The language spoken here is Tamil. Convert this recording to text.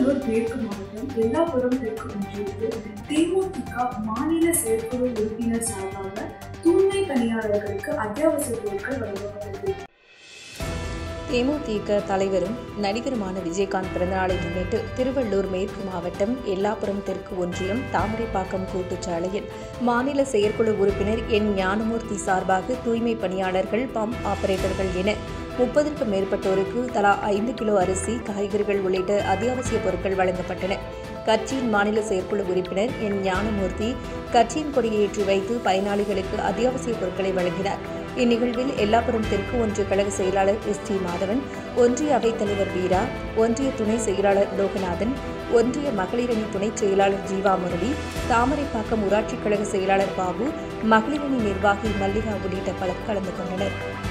திருவள்ளூர் மேற்கு மாவட்டம் எல்லாபுரம் தெற்கு ஒன்றியத்தில் தேமுதிக மாநில செயற்குழு உறுப்பினர் சார்பாக தூய்மை பணியாளர்களுக்கு அத்தியாவசிய பொருட்கள் வழங்கப்பட்டது தேமுதிக தலைவரும் நடிகருமான விஜயகாந்த் பிறந்தநாளை முன்னிட்டு திருவள்ளூர் மேற்கு மாவட்டம் எல்லாப்புரம் தெற்கு ஒன்றியம் தாமரைப்பாக்கம் கூட்டுச்சாலையில் மாநில செயற்குழு உறுப்பினர் என் ஞானமூர்த்தி சார்பாக தூய்மை பணியாளர்கள் பம்ப் ஆபரேட்டர்கள் என முப்பதற்கும் மேற்பட்டோருக்கு தலா ஐந்து கிலோ அரிசி காய்கறிகள் உள்ளிட்ட அத்தியாவசிய பொருட்கள் வழங்கப்பட்டன கட்சியின் மாநில செயற்குழு உறுப்பினர் என் ஞானமூர்த்தி கட்சியின் கொடியை ஏற்றி வைத்து பயனாளிகளுக்கு அத்தியாவசிய பொருட்களை வழங்கினார் இந்நிகழ்வில் எல்லாப்புரம் தெற்கு ஒன்றிய கழக செயலாளர் எஸ் டி மாதவன் ஒன்றிய அவைத் தலைவர் வீரா ஒன்றிய துணை செயலாளர் லோகநாதன் ஒன்றிய மகளிரணி துணைச் செயலாளர் ஜீவா முரளி தாமரைப்பாக்கம் ஊராட்சிக் கழக செயலாளர் பாபு மகளிரணி நிர்வாகி மல்லிகா உள்ளிட்ட பலர் கலந்து கொண்டனர்